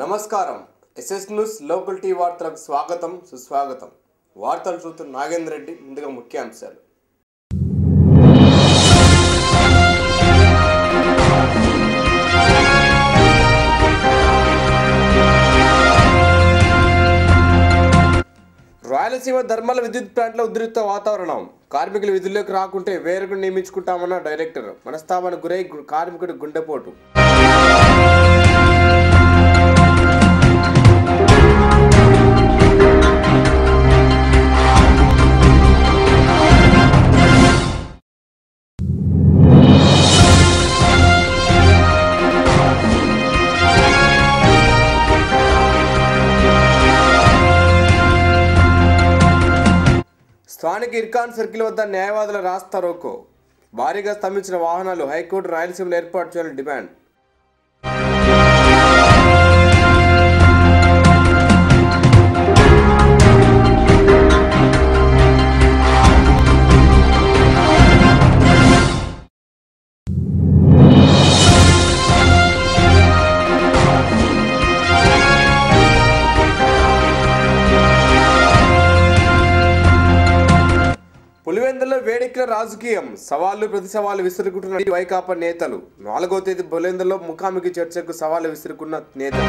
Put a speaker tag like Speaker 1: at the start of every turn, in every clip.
Speaker 1: నమస్కారం SS news local tea వార్తలకు స్వాగతం సుస్వాగతం వార్తలు చూస్తున్న నాగేంద్ర రెడ్డి ముందుగా ముఖ్యాంశాలు రాయలసీమ ధర్మాల విద్యుత్ ప్లాంట్ల ఉద్రిక్త వాతావరణం కార్మికులు విధుల్లోకి రాకుంటే వేరొక నియమించుకుంటామన్న డైరెక్టర్ మనస్తాపానికి గురై గు- కార్మికుడి గుండెపోటు స్థానిక ఇర్కాన్ సర్కిల్ వద్ద న్యాయవాదుల రాస్తా రోకో భారీగా స్తంభించిన వాహనాలు హైకోర్టు రాయలసీమలో ఏర్పాటు చేయాలని డిమాండ్ పులివెందులో వేడెక్కిన రాజకీయం సవాళ్లు ప్రతి సవాళ్లు విసురుకుంటున్న వైకాపా నేతలు నాలుగో తేదీ పులివెందులో ముఖాముఖి చర్చకు సవాళ్లు విసురుకున్న నేతలు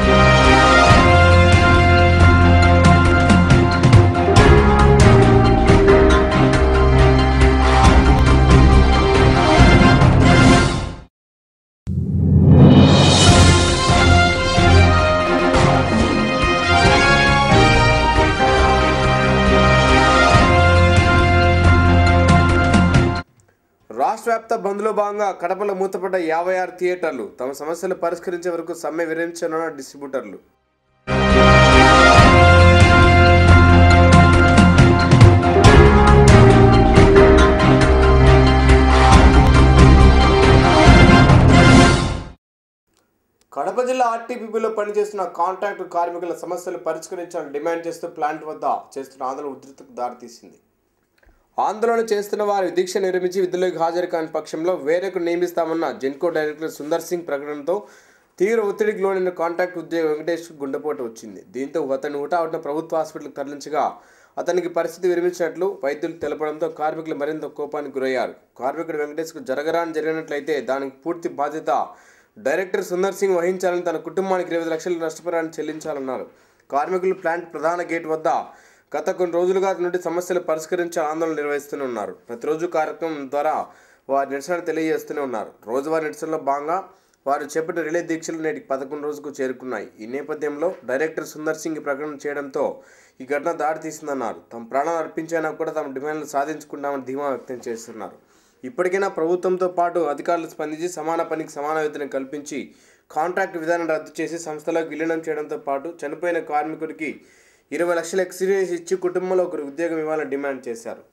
Speaker 1: రాష్ట్ర వ్యాప్త బంద్లో భాగంగా కడపలో మూతపడ్డ యాభై ఆరు థియేటర్లు తమ సమస్యలు పరిష్కరించే వరకు సమ్మె విరమించనున్న డిస్ట్రిబ్యూటర్లు కడప జిల్లా ఆర్టీపీపీలో పనిచేస్తున్న కాంట్రాక్టు కార్మికుల సమస్యలు పరిష్కరించాలని డిమాండ్ చేస్తూ ప్లాంట్ వద్ద చేస్తున్న ఆందోళన ఉధృతకు దారితీసింది ఆందోళన చేస్తున్న వారి దీక్ష నిర్మించి విధుల్లోకి హాజరు కాని పక్షంలో వేరొక నియమిస్తామన్న జెన్కో డైరెక్టర్ సుందర్ సింగ్ ప్రకటనతో తీవ్ర ఒత్తిడికి లోనైన కాంట్రాక్ట్ ఉద్యోగి వెంకటేష్ గుండెపోటు వచ్చింది దీంతో అతన్ని హుటాహుటిన ప్రభుత్వ హాస్పిటల్కి తరలించగా అతనికి పరిస్థితి విరమించినట్లు వైద్యులు తెలపడంతో కార్మికులు మరింత కోపానికి గురయ్యారు కార్మికుడు వెంకటేష్కు జరగరాని జరిగినట్లయితే దానికి పూర్తి బాధ్యత డైరెక్టర్ సుందర్ సింగ్ వహించాలని తన కుటుంబానికి ఇరవై లక్షల నష్టపరిహారం చెల్లించాలన్నారు కార్మికులు ప్లాంట్ ప్రధాన గేట్ వద్ద గత కొన్ని రోజులుగా నుండి సమస్యలు పరిష్కరించే ఆందోళన నిర్వహిస్తూనే ఉన్నారు ప్రతిరోజు కార్యక్రమం ద్వారా వారి నిరసన తెలియజేస్తూనే ఉన్నారు రోజువారీ నిరసనలో భాగంగా వారు చేపట్టిన రిలే దీక్షలు నేటికి పదకొండు రోజుకు చేరుకున్నాయి ఈ నేపథ్యంలో డైరెక్టర్ సుందర్ సింగ్ ఈ ప్రకటన చేయడంతో ఈ ఘటన దారితీసిందన్నారు తమ ప్రాణాలు అర్పించైనా కూడా తమ డిమాండ్లు సాధించుకుంటామని ధీమా వ్యక్తం చేస్తున్నారు ఇప్పటికైనా ప్రభుత్వంతో పాటు అధికారులు స్పందించి సమాన పనికి సమాన వేతనం కల్పించి కాంట్రాక్ట్ విధానం రద్దు చేసి సంస్థలకు విలీనం చేయడంతో పాటు చనిపోయిన కార్మికుడికి ఇరవై లక్షల ఎక్స్పీరియన్స్ ఇచ్చి కుటుంబంలో ఒకరు ఉద్యోగం ఇవ్వాలని డిమాండ్ చేశారు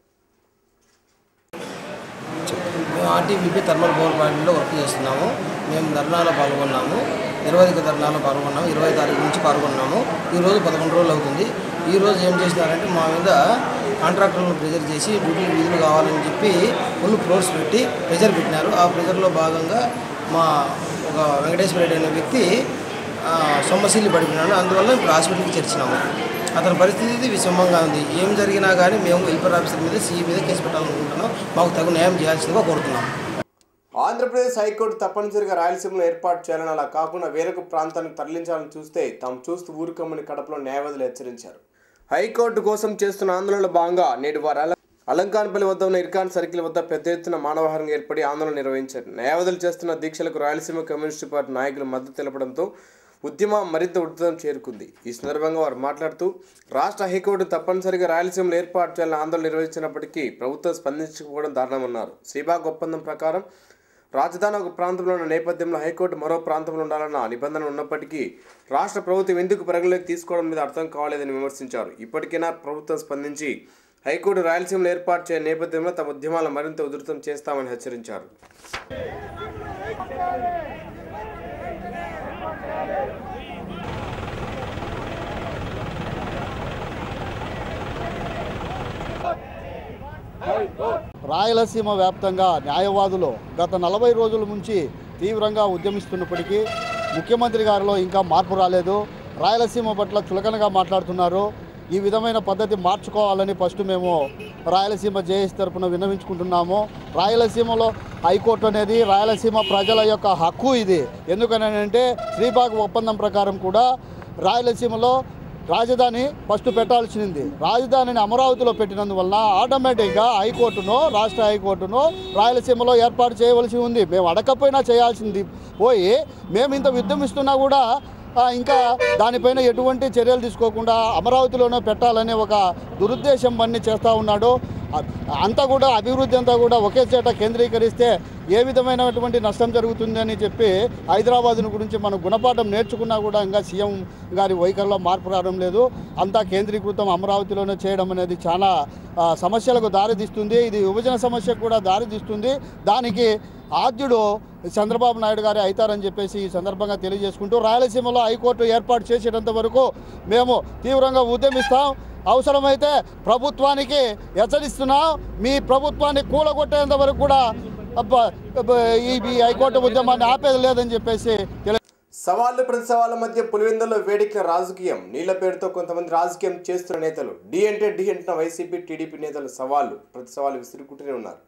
Speaker 2: మేము ఆర్టీబీపీ థర్మల్ పవర్ ప్లాంట్లో వర్క్ చేస్తున్నాము మేము ధర్నాలో పాల్గొన్నాము నిరవధిక ధర్నాలో పాల్గొన్నాము ఇరవై తారీఖు నుంచి పాల్గొన్నాము ఈరోజు పదకొండు రోజులు అవుతుంది ఈరోజు ఏం చేసినారంటే మా మీద కాంట్రాక్టర్లను ప్రెజర్ చేసి డ్యూటీ విధులు కావాలని చెప్పి ఫుల్ ఫ్లోర్స్ పెట్టి ప్రెజర్ పెట్టినారు ఆ ప్రెజర్లో భాగంగా మా ఒక వెంకటేశ్వర రెడ్డి అనే వ్యక్తి ఆ, సొమ్మశీలి పడిపోయినాడు అందువల్ల ఇప్పుడు హాస్పిటల్కి చేర్చినాము అతని పరిస్థితి విషమంగా ఉంది ఏం జరిగినా కానీ మేము వెల్ఫేర్ ఆఫీసర్ మీద సీఈ మీద కేసు పెట్టాలనుకుంటున్నాం మాకు తగు న్యాయం చేయాల్సిందిగా కోరుతున్నాం
Speaker 1: ఆంధ్రప్రదేశ్ హైకోర్టు తప్పనిసరిగా రాయలసీమలో ఏర్పాటు చేయాలని అలా కాకుండా వేరొక ప్రాంతానికి తరలించాలని చూస్తే తాము చూస్తూ ఊరుకోమని కడపలో న్యాయవాదులు హెచ్చరించారు హైకోర్టు కోసం చేస్తున్న ఆందోళనలో భాగంగా నేడు వారు అల- అలంకాన్పల్లి వద్ద ఉన్న ఇర్కాన్ సర్కిల్ వద్ద పెద్ద ఎత్తున మానవహారం ఏర్పడి ఆందోళన నిర్వహించారు న్యాయవాదులు చేస్తున్న దీక్షలకు రాయలసీమ కమ్యూనిస్టు పార్టీ నాయకులు మద్దతు తెలపడంతో ఉద్యమం మరింత ఉధృతం చేరుకుంది ఈ సందర్భంగా వారు మాట్లాడుతూ రాష్ట్ర హైకోర్టు తప్పనిసరిగా రాయలసీమలో ఏర్పాటు చేయాలని ఆందోళన నిర్వహించినప్పటికీ ప్రభుత్వం స్పందించకపోవడం దారుణమన్నారు శ్రీబాగ్ ఒప్పందం ప్రకారం రాజధాని ఒక ప్రాంతంలో ఉన్న నేపథ్యంలో హైకోర్టు మరో ప్రాంతంలో ఉండాలన్న నిబంధన ఉన్నప్పటికీ రాష్ట్ర ప్రభుత్వం ఎందుకు పరిగణలోకి తీసుకోవడం మీద అర్థం కావాలేదని విమర్శించారు ఇప్పటికైనా ప్రభుత్వం స్పందించి హైకోర్టు రాయలసీమలో ఏర్పాటు చేయని నేపథ్యంలో తమ ఉద్యమాలను మరింత ఉధృతం చేస్తామని హెచ్చరించారు
Speaker 3: రాయలసీమ వ్యాప్తంగా న్యాయవాదులు గత నలభై రోజుల నుంచి తీవ్రంగా ఉద్యమిస్తున్నప్పటికీ ముఖ్యమంత్రి గారిలో ఇంకా మార్పు రాలేదు రాయలసీమ పట్ల చులకనగా మాట్లాడుతున్నారు ఈ విధమైన పద్ధతి మార్చుకోవాలని ఫస్ట్ మేము రాయలసీమ జేఎస్ తరపున విన్నవించుకుంటున్నాము రాయలసీమలో హైకోర్టు అనేది రాయలసీమ ప్రజల యొక్క హక్కు ఇది ఎందుకనంటే శ్రీపాక్ ఒప్పందం ప్రకారం కూడా రాయలసీమలో రాజధాని ఫస్ట్ పెట్టాల్సింది రాజధానిని అమరావతిలో పెట్టినందువలన ఆటోమేటిక్గా హైకోర్టును రాష్ట్ర హైకోర్టును రాయలసీమలో ఏర్పాటు చేయవలసి ఉంది మేము అడగకపోయినా చేయాల్సింది పోయి మేము ఇంత యుద్ధం ఇస్తున్నా కూడా ఆ, ఇంకా దానిపైన ఎటువంటి చర్యలు తీసుకోకుండా అమరావతిలోనే పెట్టాలనే ఒక దురుద్దేశం పని చేస్తూ ఉన్నాడు అ- అంతా కూడా అభివృద్ధి అంతా కూడా ఒకే చోట కేంద్రీకరిస్తే ఏ విధమైనటువంటి నష్టం జరుగుతుందని చెప్పి హైదరాబాద్ను గురించి మనం గుణపాఠం నేర్చుకున్నా కూడా ఇంకా సీఎం గారి వైఖరిలో మార్పు రావడం లేదు అంతా కేంద్రీకృతం అమరావతిలోనే చేయడం అనేది చాలా ఆ, సమస్యలకు దారితీస్తుంది ఇది విభజన సమస్యకు కూడా దారితీస్తుంది దానికి ఆద్యుడు చంద్రబాబు నాయుడు గారే అవుతారని చెప్పేసి ఈ సందర్భంగా తెలియజేసుకుంటూ రాయలసీమలో హైకోర్టు ఏర్పాటు చేసేటంత వరకు మేము తీవ్రంగా ఉద్యమిస్తాం అవసరమైతే ప్రభుత్వానికి హెచ్చరిస్తున్నాం మీ ప్రభుత్వాన్ని కూలగొట్టేంత వరకు కూడా అబ్బా, అబ్బా, ఈ ఈ హైకోర్టు ఉద్యమాన్ని ఆపేది లేదని చెప్పేసి తెలియ
Speaker 1: సవాళ్లు ప్రతి సవాళ్ళ మధ్య పులివెందుల్లో వేడెక్కిన రాజకీయం నీళ్ల పేరుతో కొంతమంది రాజకీయం చేస్తున్న నేతలు డి అంటే డి అంటున్న వైసీపీ టీడీపీ నేతలు సవాళ్లు ప్రతి సవాళ్ళు విసురుకుంటూనే ఉన్నారు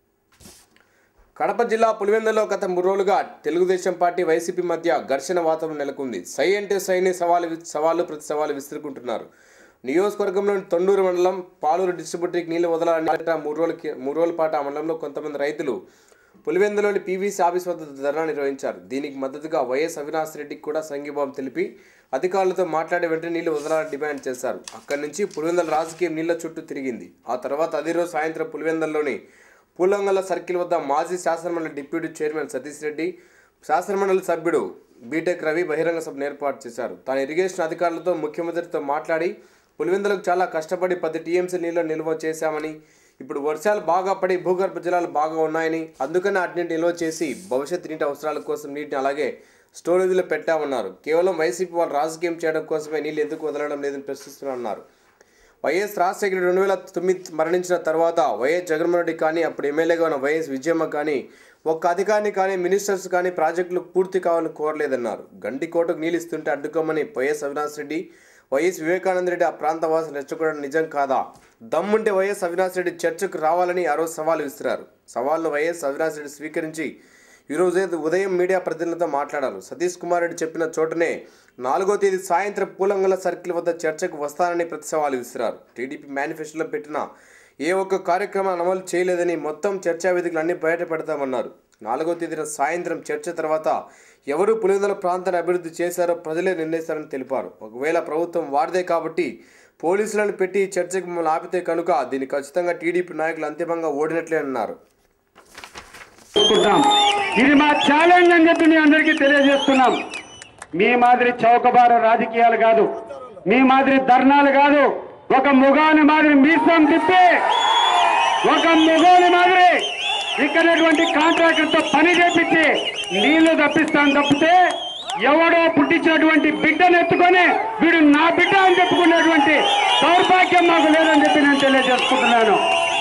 Speaker 1: కడప జిల్లా పులివెందులో గత మూడు రోజులుగా తెలుగుదేశం పార్టీ వైసీపీ మధ్య ఘర్షణ వాతావరణం నెలకొంది సై అంటే సైని సవాలు సవాళ్ళు ప్రతి సవాలు విసురుకుంటున్నారు నియోజకవర్గంలోని తొండూరు మండలం పాలూరు డిస్ట్రిబ్యూటరీకి నీళ్లు వదలాలని అట మూడు రోజులకి మూడు రోజుల పాటు ఆ మండలంలో కొంతమంది రైతులు పులివెందులోని పీవీసీ ఆఫీస్ వద్ద ధర్నా నిర్వహించారు దీనికి మద్దతుగా వైఎస్ అవినాష్ రెడ్డికి కూడా సంఘీభావం తెలిపి అధికారులతో మాట్లాడి వెంటనే నీళ్లు వదలాలని డిమాండ్ చేశారు అక్కడి నుంచి పులివెందుల రాజకీయం నీళ్ల చుట్టూ తిరిగింది ఆ తర్వాత అదే రోజు సాయంత్రం పులివెందుల్లోని పూలంగల సర్కిల్ వద్ద మాజీ శాసనమండలి డిప్యూటీ చైర్మన్ సతీష్ రెడ్డి శాసనమండలి సభ్యుడు బీటెక్ రవి బహిరంగ సభను ఏర్పాటు చేశారు తాను ఇరిగేషన్ అధికారులతో ముఖ్యమంత్రితో మాట్లాడి పులివెందులకు చాలా కష్టపడి పది టీఎంసీ నీళ్లు నిల్వ చేశామని ఇప్పుడు వర్షాలు బాగా పడి భూగర్భ జలాలు బాగా ఉన్నాయని అందుకని అటునీటి నిల్వ చేసి భవిష్యత్ నీటి అవసరాల కోసం నీటిని అలాగే స్టోరేజ్లో పెట్టామన్నారు కేవలం వైసీపీ వాళ్ళు రాజకీయం చేయడం కోసమే నీళ్ళు ఎందుకు వదలడం లేదని ప్రశ్నిస్తున్నారు వైఎస్ రాజశేఖర రెండు వేల తొమ్మిది మరణించిన తర్వాత వైఎస్ జగన్మోహన్ రెడ్డి కానీ అప్పుడు ఎమ్మెల్యేగా ఉన్న వైఎస్ విజయమ్మ కానీ ఒక్క అధికారిని కానీ మినిస్టర్స్ కానీ ప్రాజెక్టులు పూర్తి కావాలని కోరలేదన్నారు గండికోటకు నీళ్ళు ఇస్తుంటే అడ్డుకోమని వైఎస్ అవినాష్ రెడ్డి వైఎస్ వివేకానంద రెడ్డి ఆ ప్రాంత వాసులు రెచ్చగొట్టడం నిజం కాదా దమ్ముంటే వైఎస్ అవినాష్ రెడ్డి చర్చకు రావాలని ఆ రోజు సవాల్ విసిరారు సవాల్ను వైఎస్ అవినాష్ రెడ్డి స్వీకరించి ఈరోజు ఉదయం మీడియా ప్రతినిధులతో మాట్లాడారు సతీష్ కుమార్ రెడ్డి చెప్పిన చోటనే నాలుగో తేదీ సాయంత్రం పూలంగల సర్కిల్ వద్ద చర్చకు వస్తానని ప్రతి సవాలు విసిరారు టీడీపీ మేనిఫెస్టోలో పెట్టిన ఏ ఒక్క కార్యక్రమాన్ని అమలు చేయలేదని మొత్తం చర్చా వేదికలు అన్ని బయట పెడతామన్నారు నాలుగో తేదీన సాయంత్రం చర్చ తర్వాత ఎవరు పులివెందుల ప్రాంతాన్ని అభివృద్ధి చేశారో ప్రజలే నిర్ణయిస్తారని తెలిపారు ఒకవేళ ప్రభుత్వం వారిదే కాబట్టి పోలీసులను పెట్టి ఈ చర్చకు మమ్మల్ని ఆపితే కనుక దీన్ని ఖచ్చితంగా టీడీపీ నాయకులు అంతిమంగా ఓడినట్లే అన్నారు
Speaker 4: చేసుకుంటాం ఇది మా ఛాలెంజ్ అని చెప్పి మీ అందరికీ తెలియజేస్తున్నాం మీ మాదిరి చౌకబార రాజకీయాలు కాదు మీ మాదిరి ధర్నాలు కాదు ఒక ముగాని మాదిరి మీసం తిప్పి ఒక ముగాని మాదిరి ఇక్కడటువంటి కాంట్రాక్టర్తో పని చేపించి నీళ్లు తప్పిస్తాను తప్పితే ఎవడో పుట్టించినటువంటి బిడ్డను ఎత్తుకొని వీడు నా బిడ్డ అని చెప్పుకునేటువంటి దౌర్భాగ్యం మాకు లేదని చెప్పి నేను తెలియజేసుకుంటున్నాను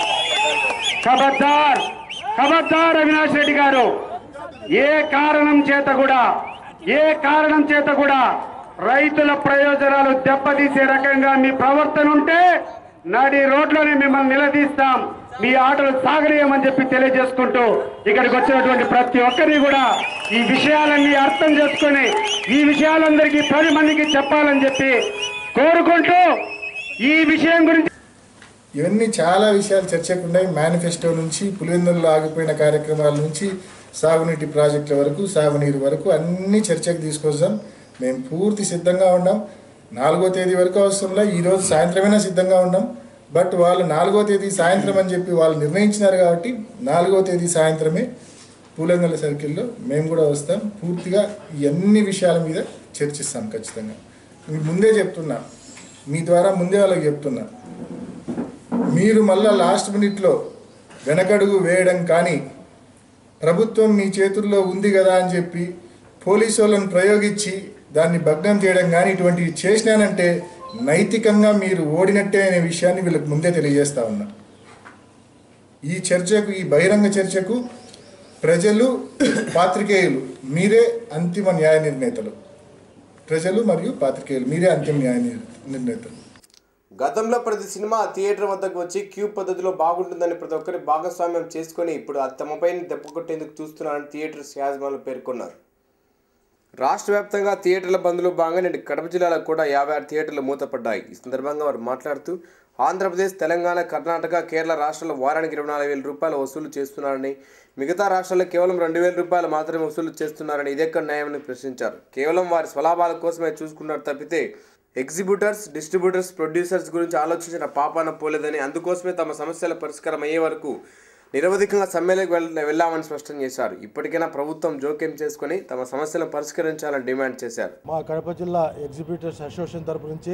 Speaker 4: ఖబర్దార్ ఖబర్దార్ అవినాష్ రెడ్డి గారు ఏ కారణం చేత కూడా ఏ కారణం చేత కూడా రైతుల ప్రయోజనాలు దెబ్బతీసే రకంగా మీ ప్రవర్తన ఉంటే నాడి రోడ్లోనే మిమ్మల్ని నిలదీస్తాం మీ ఆటలు సాగనీయమని చెప్పి తెలియజేసుకుంటూ ఇక్కడికి వచ్చినటువంటి ప్రతి ఒక్కరిని కూడా ఈ విషయాలన్నీ అర్థం చేసుకొని ఈ విషయాలందరికీ పది మందికి చెప్పాలని చెప్పి కోరుకుంటూ ఈ విషయం గురించి
Speaker 5: ఇవన్నీ చాలా విషయాలు చర్చకు ఉన్నాయి మేనిఫెస్టో నుంచి పులివెందుల్లో ఆగిపోయిన కార్యక్రమాల నుంచి సాగునీటి ప్రాజెక్టుల వరకు సాగునీరు వరకు అన్ని చర్చకు తీసుకొస్తాం మేము పూర్తి సిద్ధంగా ఉన్నాం నాలుగో తేదీ వరకు అవసరంలో ఈరోజు సాయంత్రమైనా సిద్ధంగా ఉన్నాం బట్ వాళ్ళు నాలుగో తేదీ సాయంత్రం అని చెప్పి వాళ్ళు నిర్ణయించినారు కాబట్టి నాలుగో తేదీ సాయంత్రమే పూలంగల సర్కిల్లో మేము కూడా వస్తాం పూర్తిగా ఈ అన్ని విషయాల మీద చర్చిస్తాం ఖచ్చితంగా మీకు ముందే చెప్తున్నా మీ ద్వారా ముందే వాళ్ళకి చెప్తున్నా మీరు మళ్ళా లాస్ట్ మినిట్లో వెనకడుగు వేయడం కానీ ప్రభుత్వం మీ చేతుల్లో ఉంది కదా అని చెప్పి పోలీసు వాళ్ళని ప్రయోగించి దాన్ని భగ్నం చేయడం కానీ ఇటువంటివి చేసినానంటే నైతికంగా మీరు ఓడినట్టే అనే విషయాన్ని వీళ్ళకి ముందే తెలియజేస్తా ఉన్నా ఈ చర్చకు ఈ బహిరంగ చర్చకు ప్రజలు పాత్రికేయులు మీరే అంతిమ న్యాయ నిర్ణేతలు ప్రజలు మరియు పాత్రికేయులు మీరే అంతిమ న్యాయ నిర్ణేతలు
Speaker 1: గతంలో ప్రతి సినిమా థియేటర్ వద్దకు వచ్చి క్యూ పద్ధతిలో బాగుంటుందని ప్రతి ఒక్కరి భాగస్వామ్యం చేసుకొని ఇప్పుడు అది తమపై దెబ్బ కొట్టేందుకు చూస్తున్నారని థియేటర్స్ యాజమానులు పేర్కొన్నారు రాష్ట్ర వ్యాప్తంగా థియేటర్ల బంద్లో భాగంగా నేడు కడప జిల్లాలో కూడా యాభై ఆరు థియేటర్లు మూతపడ్డాయి ఈ సందర్భంగా వారు మాట్లాడుతూ ఆంధ్రప్రదేశ్ తెలంగాణ కర్ణాటక కేరళ రాష్ట్రాల వారానికి ఇరవై నాలుగు వేల రూపాయలు వసూలు చేస్తున్నారని మిగతా రాష్ట్రాల్లో కేవలం రెండు వేల రూపాయలు మాత్రమే వసూలు చేస్తున్నారని ఇదెక్కడ న్యాయమని ప్రశ్నించారు కేవలం వారి స్వలాభాల కోసమే చూసుకున్నారు తప్పితే ఎగ్జిబ్యూటర్స్ డిస్ట్రిబ్యూటర్స్ ప్రొడ్యూసర్స్ గురించి ఆలోచించిన పాపాన పోలేదని అందుకోసమే తమ సమస్యల పరిష్కారం అయ్యే వరకు నిరవధికంగా సమ్మెలకు వెళ్ వెళ్ళామని స్పష్టం చేశారు ఇప్పటికైనా ప్రభుత్వం జోక్యం చేసుకుని తమ సమస్యలను పరిష్కరించాలని డిమాండ్ చేశారు
Speaker 6: మా కడప జిల్లా ఎగ్జిబిటర్స్ అసోసియేషన్ తరపు నుంచి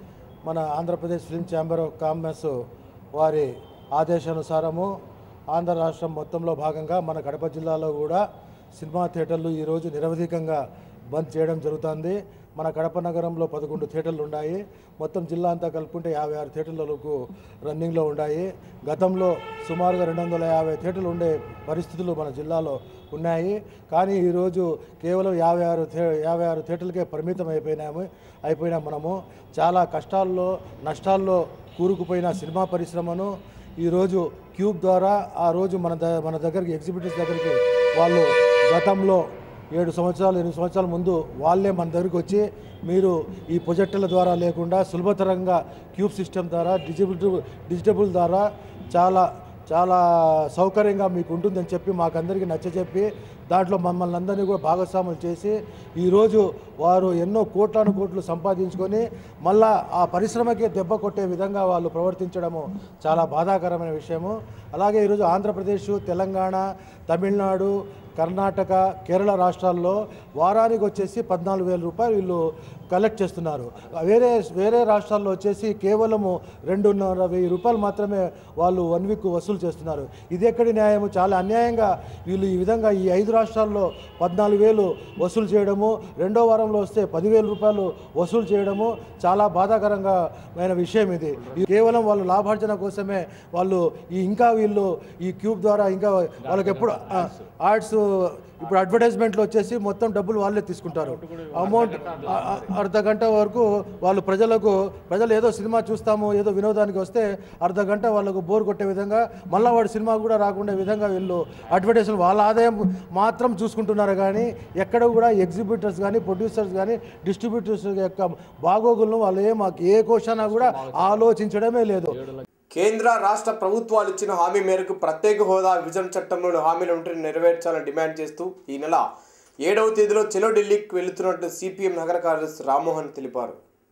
Speaker 6: మన Andhra Pradesh film chamber of commerce వారి ఆదేశానుసారము ఆంధ్ర రాష్ట్రం మొత్తంలో భాగంగా మన కడప జిల్లాలో కూడా సినిమా థియేటర్లు ఈరోజు నిరవధికంగా బంద్ చేయడం జరుగుతుంది మన కడప నగరంలో పదకొండు థియేటర్లు ఉన్నాయి మొత్తం జిల్లా అంతా కలుపుకుంటే యాభై ఆరు థియేటర్లకు రన్నింగ్లో ఉన్నాయి గతంలో సుమారుగా రెండు వందల యాభై థియేటర్లు ఉండే పరిస్థితులు మన జిల్లాలో ఉన్నాయి కానీ ఈరోజు కేవలం యాభై ఆరు థే యాభై ఆరు థియేటర్లకే పరిమితం అయిపోయినాము అయిపోయినాం మనము చాలా కష్టాల్లో నష్టాల్లో కూరుకుపోయిన సినిమా పరిశ్రమను ఈరోజు క్యూబ్ ద్వారా ఆ రోజు మన ద మన దగ్గరికి ఎగ్జిబిటర్స్ దగ్గరికి వాళ్ళు గతంలో ఏడు సంవత్సరాలు ఎనిమిది సంవత్సరాల ముందు వాళ్ళే మన దగ్గరికి వచ్చి మీరు ఈ ప్రొజెక్టుల ద్వారా లేకుండా సులభతరంగా క్యూబ్ సిస్టమ్ ద్వారా డిజిటబుల్ డిజిటబుల్ ద్వారా చాలా చాలా సౌకర్యంగా మీకు ఉంటుందని చెప్పి మాకందరికీ నచ్చజెప్పి దాంట్లో మమ్మల్ని అందరినీ కూడా భాగస్వాములు చేసి ఈరోజు వారు ఎన్నో కోట్లాను కోట్లు సంపాదించుకొని మళ్ళా ఆ పరిశ్రమకి దెబ్బ కొట్టే విధంగా వాళ్ళు ప్రవర్తించడము చాలా బాధాకరమైన విషయము అలాగే ఈరోజు ఆంధ్రప్రదేశ్ తెలంగాణ తమిళనాడు కర్ణాటక కేరళ రాష్ట్రాల్లో వారానికి వచ్చేసి పద్నాలుగు వేల రూపాయలు వీళ్ళు కలెక్ట్ చేస్తున్నారు వేరే వేరే రాష్ట్రాల్లో వచ్చేసి కేవలము రెండున్నర వెయ్యి రూపాయలు మాత్రమే వాళ్ళు వన్ వీక్ వసూలు చేస్తున్నారు ఇది ఎక్కడి న్యాయము చాలా అన్యాయంగా వీళ్ళు ఈ విధంగా ఈ ఐదు రాష్ట్రాల్లో పద్నాలుగు వేలు వసూలు చేయడము రెండో వారంలో వస్తే పదివేల రూపాయలు వసూలు చేయడము చాలా బాధాకరంగా మైన విషయం ఇది ఇది కేవలం వాళ్ళు లాభార్జన కోసమే వాళ్ళు ఈ ఇంకా వీళ్ళు ఈ క్యూబ్ ద్వారా ఇంకా వాళ్ళకి ఎప్పుడు ఆర్ట్స్ ఇప్పుడు అడ్వర్టైజ్మెంట్లు వచ్చేసి మొత్తం డబ్బులు వాళ్ళే తీసుకుంటారు అమౌంట్ అ- అ- అర్ధ గంట వరకు వాళ్ళు ప్రజలకు ప్రజలు ఏదో సినిమా చూస్తాము ఏదో వినోదానికి వస్తే అర్ధ గంట వాళ్ళకు బోర్ కొట్టే విధంగా మళ్ళీ వాడు సినిమా కూడా రాకుండా విధంగా వీళ్ళు అడ్వర్టైజ్మెంట్ వాళ్ళ ఆదాయం మాత్రం చూసుకుంటున్నారు కానీ ఎక్కడ కూడా ఎగ్జిబిటర్స్ కానీ ప్రొడ్యూసర్స్ కానీ డిస్ట్రిబ్యూటర్స్ యొక్క బాగోగులను వాళ్ళు ఏ మాకు ఏ కోశాన కూడా ఆలోచించడమే లేదు
Speaker 1: కేంద్ర రాష్ట్ర ప్రభుత్వాలు ఇచ్చిన హామీ మేరకు ప్రత్యేక హోదా విభజన చట్టంలోని హామీలను నెరవేర్చాలని డిమాండ్ చేస్తూ ఈ నెల ఏడవ తేదీలో చెలో ఢిల్లీకి వెళుతున్నట్టు సిపిఎం నగర కార్యదర్శి రామ్మోహన్ తెలిపారు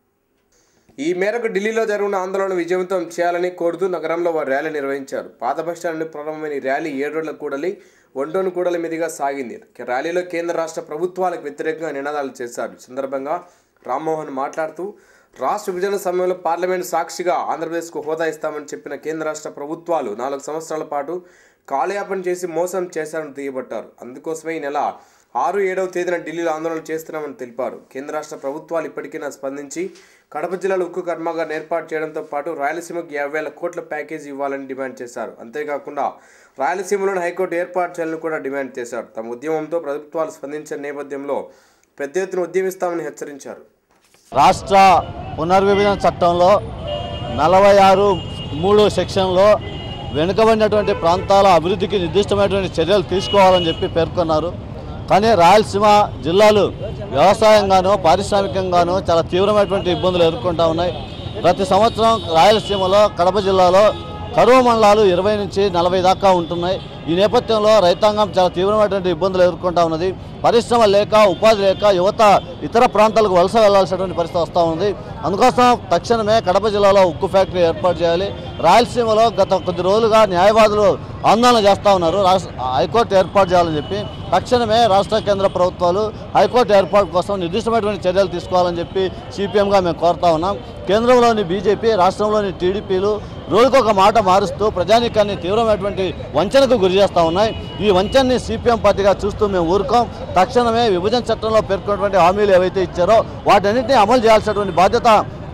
Speaker 1: ఈ మేరకు ఢిల్లీలో జరిగిన ఆందోళన విజయవంతం చేయాలని కోరుతూ నగరంలో వారు ర్యాలీ నిర్వహించారు పాత బస్టాండ్ నుండి ప్రారంభమైన ఈ ర్యాలీ ఏడు రోజుల కూడలి ఒంటోను కూడలి మీదుగా సాగింది ర్యాలీలో కేంద్ర రాష్ట్ర ప్రభుత్వాలకు వ్యతిరేకంగా నినాదాలు చేశారు ఈ సందర్భంగా రామ్మోహన్ మాట్లాడుతూ రాష్ట్ర విభజన సమయంలో పార్లమెంట్ సాక్షిగా ఆంధ్రప్రదేశ్కు హోదా ఇస్తామని చెప్పిన కేంద్ర రాష్ట్ర ప్రభుత్వాలు నాలుగు సంవత్సరాల పాటు కాలయాపన చేసి మోసం చేశారని దుయ్యబట్టారు అందుకోసమే ఈ నెల ఆరు ఏడవ తేదీన ఢిల్లీలో ఆందోళన చేస్తున్నామని తెలిపారు కేంద్ర రాష్ట్ర ప్రభుత్వాలు ఇప్పటికైనా స్పందించి కడప జిల్లాలో ఉక్కు కర్మాగారం ఏర్పాటు చేయడంతో పాటు రాయలసీమకు యాభై వేల కోట్ల ప్యాకేజీ ఇవ్వాలని డిమాండ్ చేశారు అంతేకాకుండా రాయలసీమలోని హైకోర్టు ఏర్పాటు చేయాలని కూడా డిమాండ్ చేశారు తమ ఉద్యమంతో ప్రభుత్వాలు స్పందించిన నేపథ్యంలో పెద్ద ఎత్తున ఉద్యమిస్తామని హెచ్చరించారు
Speaker 7: రాష్ట్ర పునర్విభజన చట్టంలో నలభై ఆరు మూడు సెక్షన్లో వెనుకబడినటువంటి ప్రాంతాల అభివృద్ధికి నిర్దిష్టమైనటువంటి చర్యలు తీసుకోవాలని చెప్పి పేర్కొన్నారు కానీ రాయలసీమ జిల్లాలు వ్యవసాయంగాను పారిశ్రామికంగాను చాలా తీవ్రమైనటువంటి ఇబ్బందులు ఎదుర్కొంటా ఉన్నాయి ప్రతి సంవత్సరం రాయలసీమలో కడప జిల్లాలో కరువు మండలాలు ఇరవై నుంచి నలభై దాకా ఉంటున్నాయి ఈ నేపథ్యంలో రైతాంగం చాలా తీవ్రమైనటువంటి ఇబ్బందులు ఎదుర్కొంటా ఉన్నది పరిశ్రమ లేక ఉపాధి లేక యువత ఇతర ప్రాంతాలకు వలస వెళ్లాల్సినటువంటి పరిస్థితి వస్తూ ఉంది అందుకోసం తక్షణమే కడప జిల్లాలో ఉక్కు ఫ్యాక్టరీ ఏర్పాటు చేయాలి రాయలసీమలో గత కొద్ది రోజులుగా న్యాయవాదులు ఆందోళన చేస్తూ ఉన్నారు రాష్ట్ర హైకోర్టు ఏర్పాటు చేయాలని చెప్పి తక్షణమే రాష్ట్ర కేంద్ర ప్రభుత్వాలు హైకోర్టు ఏర్పాటు కోసం నిర్దిష్టమైనటువంటి చర్యలు తీసుకోవాలని చెప్పి సిపిఎంగా మేము కోరుతా ఉన్నాం కేంద్రంలోని బీజేపీ రాష్ట్రంలోని టీడీపీలు రోజుకొక మాట మారుస్తూ ప్రజానీకాన్ని తీవ్రమైనటువంటి వంచనకు గురి చేస్తూ ఉన్నాయి ఈ వంచనని సిపిఎం పార్టీగా చూస్తూ మేము ఊరుకోం తక్షణమే విభజన చట్టంలో పేర్కొన్నటువంటి హామీలు ఏవైతే ఇచ్చారో వాటన్నింటినీ అమలు చేయాల్సినటువంటి బాధ్యత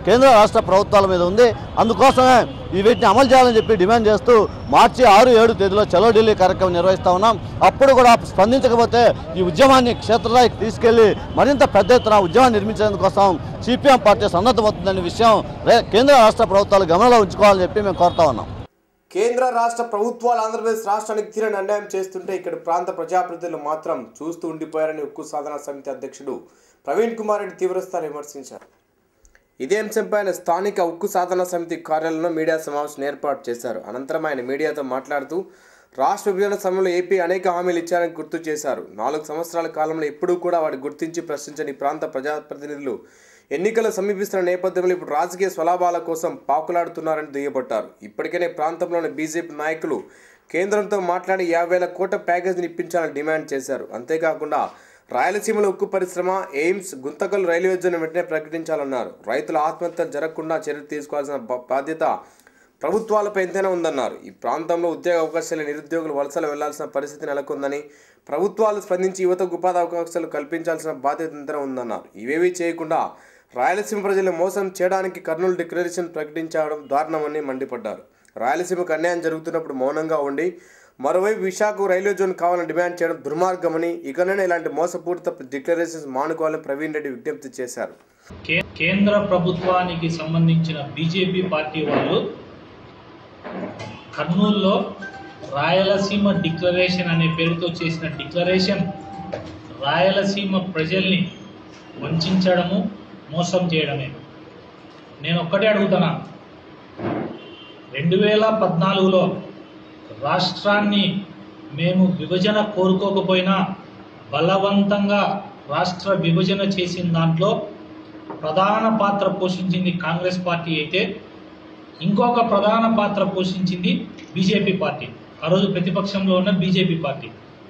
Speaker 7: కేంద్ర రాష్ట్ర ప్రభుత్వాల మీద ఉంది అందుకోసమే ఈ వీటిని అమలు చేయాలని చెప్పి డిమాండ్ చేస్తూ మార్చి ఆరు ఏడు తేదీలో చలో ఢిల్లీ కార్యక్రమం నిర్వహిస్తా ఉన్నాం అప్పుడు కూడా స్పందించకపోతే ఈ ఉద్యమాన్ని క్షేత్రస్థాయికి తీసుకెళ్లి మరింత పెద్ద ఎత్తున ఉద్యమాన్ని నిర్మించేందుకోసం సిపిఎం పార్టీ సన్నద్ధమవుతుందనే విషయం రే- కేంద్ర రాష్ట్ర ప్రభుత్వాలు గమనంలో ఉంచుకోవాలని చెప్పి మేము కోరుతా ఉన్నాం
Speaker 1: కేంద్ర రాష్ట్ర ప్రభుత్వాలు ఆంధ్రప్రదేశ్ రాష్ట్రానికి తీరని అన్యాయం చేస్తుంటే ఇక్కడ ప్రాంత ప్రజాప్రతినిధులు మాత్రం చూస్తూ ఉండిపోయారని ఉక్కు సాధన సమితి అధ్యక్షుడు ప్రవీణ్ కుమార్ రెడ్డి తీవ్రస్థాయి విమర్శించారు ఇదే అంశంపై ఆయన స్థానిక ఉక్కు సాధన సమితి కార్యాలయంలో మీడియా సమావేశం ఏర్పాటు చేశారు అనంతరం ఆయన మీడియాతో మాట్లాడుతూ రాష్ట్ర విభజన సమయంలో ఏపీ అనేక హామీలు ఇచ్చారని గుర్తు చేశారు నాలుగు సంవత్సరాల కాలంలో ఎప్పుడూ కూడా వాటి గుర్తించి ప్రశ్నించని ప్రాంత ప్రజాప్రతినిధులు ఎన్నికలు సమీపిస్తున్న నేపథ్యంలో ఇప్పుడు రాజకీయ స్వలాభాల కోసం పాకులాడుతున్నారని దుయ్యబట్టారు ఇప్పటికైనా ఈ ప్రాంతంలోని బీజేపీ నాయకులు కేంద్రంతో మాట్లాడి యాభై వేల కోట్ల ప్యాకేజీని ఇప్పించాలని డిమాండ్ చేశారు అంతేకాకుండా రాయలసీమలో ఉక్కు పరిశ్రమ ఎయిమ్స్ గుంతకల్ రైల్వే జోన్ వెంటనే ప్రకటించాలన్నారు రైతుల ఆత్మహత్యలు జరగకుండా చర్యలు తీసుకోవాల్సిన బా- బాధ్యత ప్రభుత్వాలపై ఎంతైనా ఉందన్నారు ఈ ప్రాంతంలో ఉద్యోగ అవకాశాలు నిరుద్యోగులు వలసలు వెళ్లాల్సిన పరిస్థితి నెలకొందని ప్రభుత్వాలు స్పందించి యువతకు ఉపాధి అవకాశాలు కల్పించాల్సిన బాధ్యత ఎంతైనా ఉందన్నారు ఇవేవీ చేయకుండా రాయలసీమ ప్రజలు మోసం చేయడానికి కర్నూలు డిక్లరేషన్ ప్రకటించడం దారుణమని మండిపడ్డారు రాయలసీమకు అన్యాయం జరుగుతున్నప్పుడు మౌనంగా ఉండి మరోవైపు విశాఖ రైల్వే జోన్ కావాలని డిమాండ్ చేయడం దుర్మార్గమని ఇకనైనా ఇలాంటి మోసపూరిత డిక్లరేషన్స్ మానుకోవాలని ప్రవీణ్ రెడ్డి విజ్ఞప్తి చేశారు
Speaker 8: కే- కేంద్ర ప్రభుత్వానికి సంబంధించిన బీజేపీ పార్టీ వాళ్ళు కర్నూలులో రాయలసీమ డిక్లరేషన్ అనే పేరుతో చేసిన డిక్లరేషన్ రాయలసీమ ప్రజల్ని వంచడము మోసం చేయడమే నేను ఒక్కటే అడుగుతున్నా రెండు వేల పద్నాలుగులో రాష్ట్రాన్ని మేము విభజన కోరుకోకపోయినా బలవంతంగా రాష్ట్ర విభజన చేసిన దాంట్లో ప్రధాన పాత్ర పోషించింది కాంగ్రెస్ పార్టీ అయితే ఇంకొక ప్రధాన పాత్ర పోషించింది బీజేపీ పార్టీ ఆ రోజు ప్రతిపక్షంలో ఉన్న బీజేపీ పార్టీ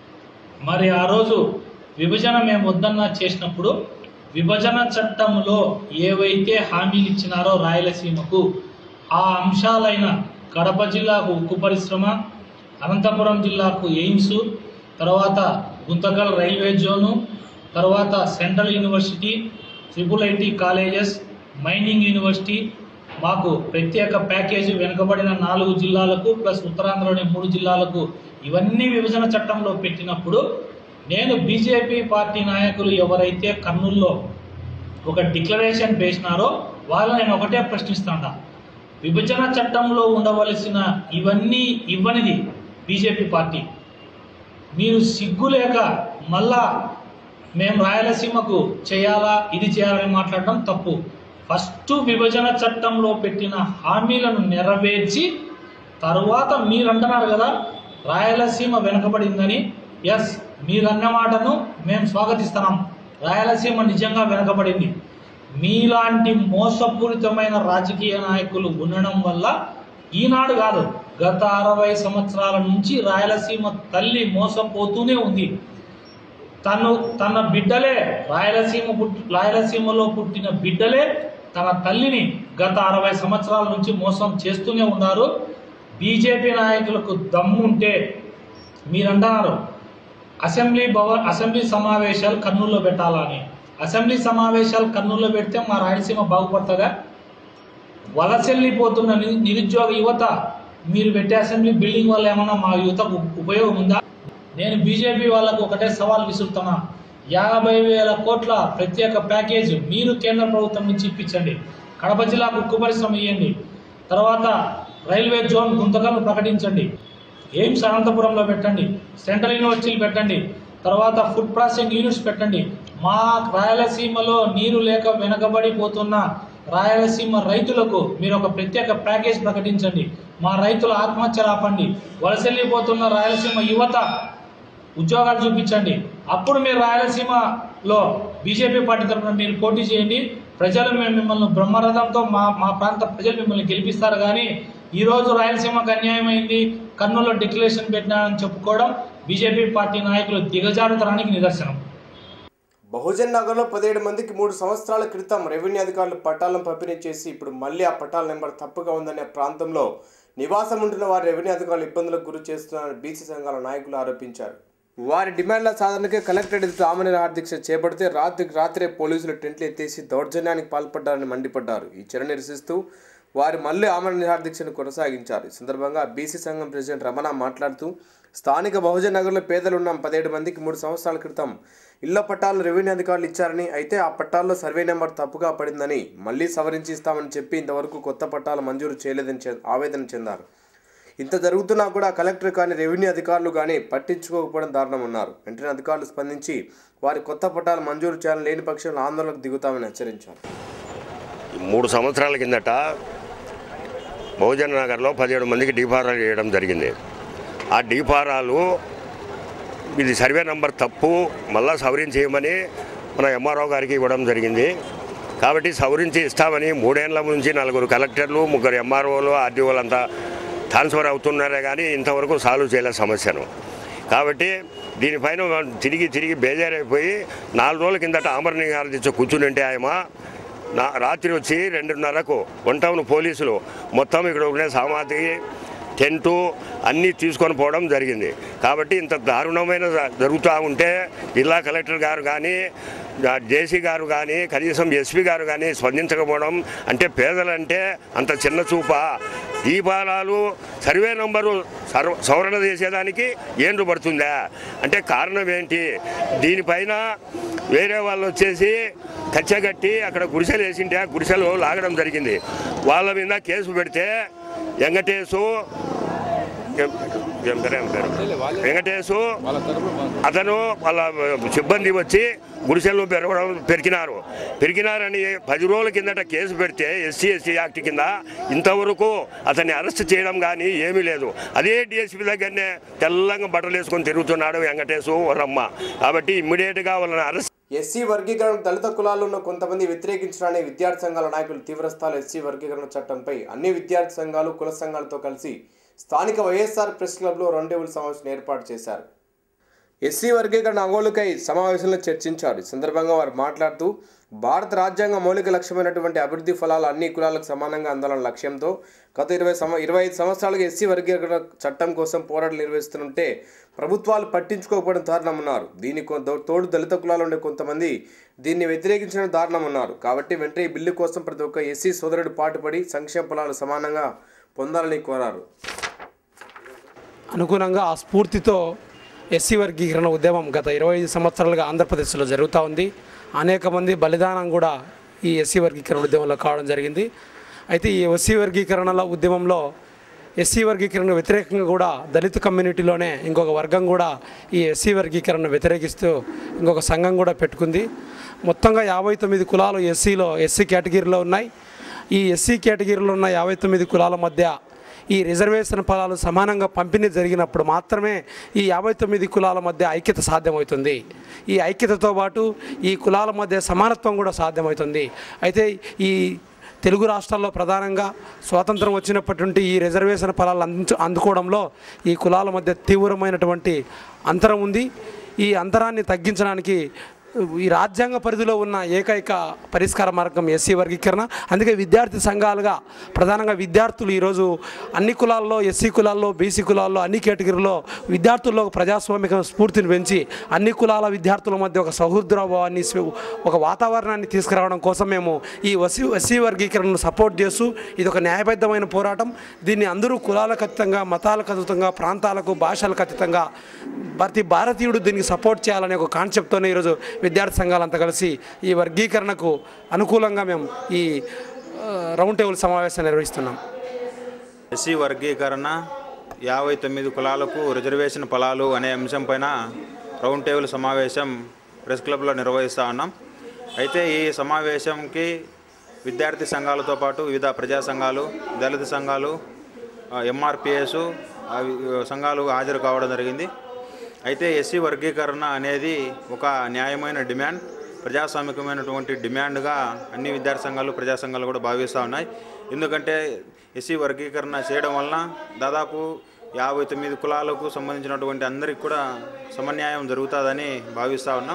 Speaker 8: మరి ఆ రోజు విభజన మేము వద్దన్నా చేసినప్పుడు విభజన చట్టంలో ఏవైతే హామీలు ఇచ్చినారో రాయలసీమకు ఆ అంశాలైన కడప జిల్లాకు ఉక్కు పరిశ్రమ అనంతపురం జిల్లాకు ఎయిమ్స్ తర్వాత గుంతకల్ రైల్వే జోను తర్వాత central university triple IT colleges mining university మాకు ప్రత్యేక ప్యాకేజీ వెనుకబడిన నాలుగు జిల్లాలకు ప్లస్ ఉత్తరాంధ్రలోని మూడు జిల్లాలకు ఇవన్నీ విభజన చట్టంలో పెట్టినప్పుడు నేను బీజేపీ పార్టీ నాయకులు ఎవరైతే కర్నూల్లో ఒక డిక్లరేషన్ వేసినారో వాళ్ళని నేను ఒకటే ప్రశ్నిస్తాడా విభజన చట్టంలో ఉండవలసిన ఇవన్నీ ఇవ్వనిది బీజేపీ పార్టీ మీరు సిగ్గు లేక మళ్ళా మేము రాయలసీమకు చేయాలా ఇది చేయాలని మాట్లాడడం తప్పు ఫస్ట్ విభజన చట్టంలో పెట్టిన హామీలను నెరవేర్చి తరువాత మీరు అంటున్నారు కదా రాయలసీమ వెనకబడిందని ఎస్ మీరన్న మాటను మేము స్వాగతిస్తున్నాం రాయలసీమ నిజంగా వెనకబడింది మీలాంటి మోసపూరితమైన రాజకీయ నాయకులు ఉండడం వల్ల ఈనాడు కాదు గత అరవై సంవత్సరాల నుంచి రాయలసీమ తల్లి మోసపోతూనే ఉంది తను తన బిడ్డలే రాయలసీమ పుట్టి రాయలసీమలో పుట్టిన బిడ్డలే తన తల్లిని గత అరవై సంవత్సరాల నుంచి మోసం చేస్తూనే ఉన్నారు బీజేపీ నాయకులకు దమ్ముంటే మీరంటున్నారు అసెంబ్లీ భవన్ అసెంబ్లీ సమావేశాలు కర్నూలులో పెట్టాలని అసెంబ్లీ సమావేశాలు కర్నూలులో పెడితే మా రాయలసీమ బాగుపడుతుందా వలసెళ్ళిపోతున్న ని- నిరుద్యోగ యువత మీరు పెట్టే అసెంబ్లీ బిల్డింగ్ వల్ల ఏమన్నా మా యువతకు ఉపయోగం ఉందా నేను బీజేపీ వాళ్ళకు ఒకటే సవాల్ విసురుతున్నా యాభై వేల కోట్ల ప్రత్యేక ప్యాకేజ్ మీరు కేంద్ర ప్రభుత్వం నుంచి ఇప్పించండి కడప జిల్లాకు ఉక్కు పరిశ్రమ ఇవ్వండి తర్వాత రైల్వే జోన్ గుంతకలను ప్రకటించండి ఎయిమ్స్ అనంతపురంలో పెట్టండి సెంట్రల్ యూనివర్సిటీలు పెట్టండి తర్వాత ఫుడ్ ప్రాసెసింగ్ యూనిట్స్ పెట్టండి మా రాయలసీమలో నీరు లేక వెనకబడిపోతున్న రాయలసీమ రైతులకు మీరు ఒక ప్రత్యేక ప్యాకేజ్ ప్రకటించండి మా రైతుల ఆత్మహత్యలు ఆపండి వలసెళ్ళిపోతున్న రాయలసీమ యువత ఉద్యోగాలు చూపించండి అప్పుడు మీరు రాయలసీమలో బీజేపీ పార్టీ తరఫున మీరు పోటీ చేయండి ప్రజలు మేము మిమ్మల్ని బ్రహ్మరథంతో మా మా ప్రాంత ప్రజలు మిమ్మల్ని గెలిపిస్తారు కానీ ఈరోజు రాయలసీమకు అన్యాయం అయింది కర్నూలులో డిక్లరేషన్ పెట్టినారని చెప్పుకోవడం బీజేపీ పార్టీ నాయకులు దిగజారుతనానికి నిదర్శనం
Speaker 1: బహుజన్ నగర్లో పదిహేడు మందికి మూడు సంవత్సరాల క్రితం రెవెన్యూ అధికారులు పట్టాలను పంపిణీ చేసి ఇప్పుడు మళ్ళీ ఆ పట్టాల నెంబర్ తప్పుగా ఉందనే ప్రాంతంలో నివాసం ఉంటున్న వారి రెవెన్యూ అధికారులు ఇబ్బందులకు గురి చేస్తున్నారని బీసీ సంఘాల నాయకులు ఆరోపించారు వారి డిమాండ్ల సాధనకే కలెక్టరేట్ ఎదుట ఆమె దీక్ష చేపడితే రాత్రికి రాత్రే పోలీసులు టెంట్లు ఎత్తేసి దౌర్జన్యానికి పాల్పడ్డారని మండిపడ్డారు ఈ చర్య నిరసిస్తూ వారు మళ్ళీ ఆమరణ నిరాహార దీక్షను కొనసాగించారు ఈ సందర్భంగా బీసీ సంఘం ప్రెసిడెంట్ రమణ మాట్లాడుతూ స్థానిక బహుజన్ నగర్లో పేదలు ఉన్న పదిహేడు మందికి మూడు సంవత్సరాల క్రితం ఇళ్ల పట్టాలు రెవెన్యూ అధికారులు ఇచ్చారని అయితే ఆ పట్టాల్లో సర్వే నెంబర్ తప్పుగా పడిందని మళ్ళీ సవరించి ఇస్తామని చెప్పి ఇంతవరకు కొత్త పట్టాలు మంజూరు చేయలేదని చె- ఆవేదన చెందారు ఇంత జరుగుతున్నా కూడా కలెక్టర్ కానీ రెవెన్యూ అధికారులు కానీ పట్టించుకోకపోవడం దారుణం ఉన్నారు వెంటనే అధికారులు స్పందించి వారి కొత్త పట్టాలు మంజూరు చేయాలని లేని పక్షంలో ఆందోళనకు దిగుతామని హెచ్చరించారు
Speaker 9: మూడు సంవత్సరాల కిందట బహుజన నగర్లో పదిహేడు మందికి డీఫారాలు చేయడం జరిగింది ఆ డీఫారాలు ఇది సర్వే నంబర్ తప్పు మళ్ళా సవరించి చేయమని మన ఎంఆర్ఓ గారికి ఇవ్వడం జరిగింది కాబట్టి సవరించి ఇస్తామని మూడేళ్ల నుంచి నలుగురు కలెక్టర్లు ముగ్గురు ఎంఆర్ఓలు ఆర్డీఓలు అంతా ట్రాన్స్ఫర్ అవుతున్నారే కానీ ఇంతవరకు సాల్వ్ చేయలేదు సమస్యను కాబట్టి దీనిపైన వాళ్ళు తిరిగి తిరిగి బేజారైపోయి నాలుగు రోజుల కిందట ఆమరణ నిహారదించి కూర్చుని ఉంటే ఆయమ నా రాత్రి వచ్చి రెండున్నరకు వన్ టౌన్ పోలీసులు మొత్తం ఇక్కడ ఉండే సామాగ్రి టెంటు అన్నీ తీసుకొని పోవడం జరిగింది కాబట్టి ఇంత దారుణమైన జ- జరుగుతూ ఉంటే జిల్లా కలెక్టర్ గారు కానీ జేసీ గారు కానీ కనీసం ఎస్పీ గారు కానీ స్పందించకపోవడం అంటే పేదలంటే అంత చిన్న చూప దీపాలాలు సర్వే నంబరు సర్వ సవరణ చేసేదానికి ఏండ్రు పడుతుందా అంటే కారణం ఏంటి దీనిపైన వేరే వాళ్ళు వచ్చేసి కచ్చగట్టి అక్కడ గుడిసెలు వేసింటే ఆ గుడిసెలు లాగడం జరిగింది వాళ్ళ మీద కేసు పెడితే వెంకటేశు ఏం- ఏం పేరు, ఏం పేరు? వెంకటేశు అతను వాళ్ళ సిబ్బంది వచ్చి గుడిసెలు పెరగడం పెరికినారు పెరికినారని పది రోజుల కిందట కేసు పెడితే ఎస్సీ ఎస్సీ యాక్ట్ కింద ఇంతవరకు అతన్ని అరెస్ట్ చేయడం కానీ ఏమీ లేదు అదే డిఎస్పీ దగ్గరనే తెల్లంగా బట్టలు వేసుకొని తిరుగుతున్నాడు వెంకటేశు వరమ్మ కాబట్టి ఇమ్మీడియట్గా వాళ్ళని అరెస్ట్
Speaker 1: ఎస్సీ వర్గీకరణ దళిత కులాల్లో ఉన్న కొంతమంది వ్యతిరేకించడాన్ని విద్యార్థి సంఘాల నాయకులు తీవ్రస్థాయిలో ఎస్సీ వర్గీకరణ చట్టంపై అన్ని విద్యార్థి సంఘాలు కుల సంఘాలతో కలిసి స్థానిక వైఎస్ఆర్ ప్రెస్ క్లబ్లో రౌండ్ టేబుల్ సమావేశం ఏర్పాటు చేశారు ఎస్సీ వర్గీకరణ అమలుకై సమావేశంలో చర్చించారు ఈ సందర్భంగా వారు మాట్లాడుతూ భారత రాజ్యాంగ మౌలిక లక్ష్యమైనటువంటి అభివృద్ధి ఫలాలు అన్ని కులాలకు సమానంగా అందాలన్న లక్ష్యంతో గత ఇరవై సంవ ఇరవై ఐదు సంవత్సరాలుగా ఎస్సీ వర్గీకరణ చట్టం కోసం పోరాటం నిర్వహిస్తుంటే ప్రభుత్వాలు పట్టించుకోకపోవడం దారుణమన్నారు దీని కొ- దో- తోడు దళిత కులాలు ఉండే కొంతమంది దీన్ని వ్యతిరేకించడం దారుణమన్నారు కాబట్టి వెంటనే ఈ బిల్లు కోసం ప్రతి ఒక్క ఎస్సీ సోదరుడు పాటుపడి సంక్షేమ ఫలాలు సమానంగా పొందాలని కోరారు
Speaker 10: అనుగుణంగా ఆ స్ఫూర్తితో ఎస్సీ వర్గీకరణ ఉద్యమం గత ఇరవై ఐదు సంవత్సరాలుగా ఆంధ్రప్రదేశ్లో జరుగుతూ ఉంది అనేక మంది బలిదానం కూడా ఈ ఎస్సీ వర్గీకరణ ఉద్యమంలో కావడం జరిగింది అయితే ఈ ఎస్సీ వర్గీకరణల ఉద్యమంలో ఎస్సీ వర్గీకరణ వ్యతిరేకంగా కూడా దళిత కమ్యూనిటీలోనే ఇంకొక వర్గం కూడా ఈ ఎస్సీ వర్గీకరణను వ్యతిరేకిస్తూ ఇంకొక సంఘం కూడా పెట్టుకుంది మొత్తంగా యాభై తొమ్మిది కులాలు ఎస్సీలో ఎస్సీ కేటగిరీలో ఉన్నాయి ఈ ఎస్సీ కేటగిరీలో ఉన్న యాభై తొమ్మిది కులాల మధ్య ఈ రిజర్వేషన్ ఫలాలు సమానంగా పంపిణీ జరిగినప్పుడు మాత్రమే ఈ యాభై తొమ్మిది కులాల మధ్య ఐక్యత సాధ్యమవుతుంది ఈ ఐక్యతతో పాటు ఈ కులాల మధ్య సమానత్వం కూడా సాధ్యమవుతుంది అయితే ఈ తెలుగు రాష్ట్రాల్లో ప్రధానంగా స్వాతంత్రం వచ్చినప్పటి నుండి ఈ రిజర్వేషన్ ఫలాలు అందించ అందుకోవడంలో ఈ కులాల మధ్య తీవ్రమైనటువంటి అంతరం ఉంది ఈ అంతరాన్ని తగ్గించడానికి ఈ రాజ్యాంగ పరిధిలో ఉన్న ఏకైక పరిష్కార మార్గం ఎస్సీ వర్గీకరణ అందుకే విద్యార్థి సంఘాలుగా ప్రధానంగా విద్యార్థులు ఈరోజు అన్ని కులాల్లో ఎస్సీ కులాల్లో బీసీ కులాల్లో అన్ని కేటగిరీలో విద్యార్థుల్లో ఒక ప్రజాస్వామిక స్ఫూర్తిని పెంచి అన్ని కులాల విద్యార్థుల మధ్య ఒక సౌహృద్రభావాన్ని స్వ- ఒక వాతావరణాన్ని తీసుకురావడం కోసం మేము ఈ వసి ఎస్సీ వర్గీకరణను సపోర్ట్ చేస్తూ ఇది ఒక న్యాయబద్ధమైన పోరాటం దీన్ని అందరూ కులాలకు అతీతంగా మతాలకు అతీతంగా ప్రాంతాలకు భాషలకు అతీతంగా ప్రతి భారతీయుడు దీనికి సపోర్ట్ చేయాలనే ఒక కాన్సెప్ట్తోనే ఈరోజు విద్యార్థి సంఘాలంతా కలిసి ఈ వర్గీకరణకు అనుకూలంగా మేము ఈ ఆ, రౌండ్ టేబుల్ సమావేశం నిర్వహిస్తున్నాం
Speaker 11: ఎస్సీ వర్గీకరణ యాభై తొమ్మిది కులాలకు రిజర్వేషన్ ఫలాలు అనే అంశం పైన రౌండ్ టేబుల్ సమావేశం ప్రెస్ క్లబ్లో నిర్వహిస్తూ ఉన్నాం అయితే ఈ సమావేశంకి విద్యార్థి సంఘాలతో పాటు వివిధ ప్రజా సంఘాలు దళిత సంఘాలు ఎంఆర్పిఎస్ సంఘాలు హాజరు కావడం జరిగింది అయితే ఎస్సీ వర్గీకరణ అనేది ఒక న్యాయమైన డిమాండ్ ప్రజాస్వామికమైనటువంటి డిమాండ్గా అన్ని విద్యార్థి సంఘాలు ప్రజా సంఘాలు కూడా భావిస్తూ ఉన్నాయి ఎందుకంటే ఎస్సీ వర్గీకరణ చేయడం వలన దాదాపు యాభై తొమ్మిది కులాలకు సంబంధించినటువంటి అందరికి కూడా సమన్యాయం జరుగుతుందని భావిస్తూ ఉన్నాం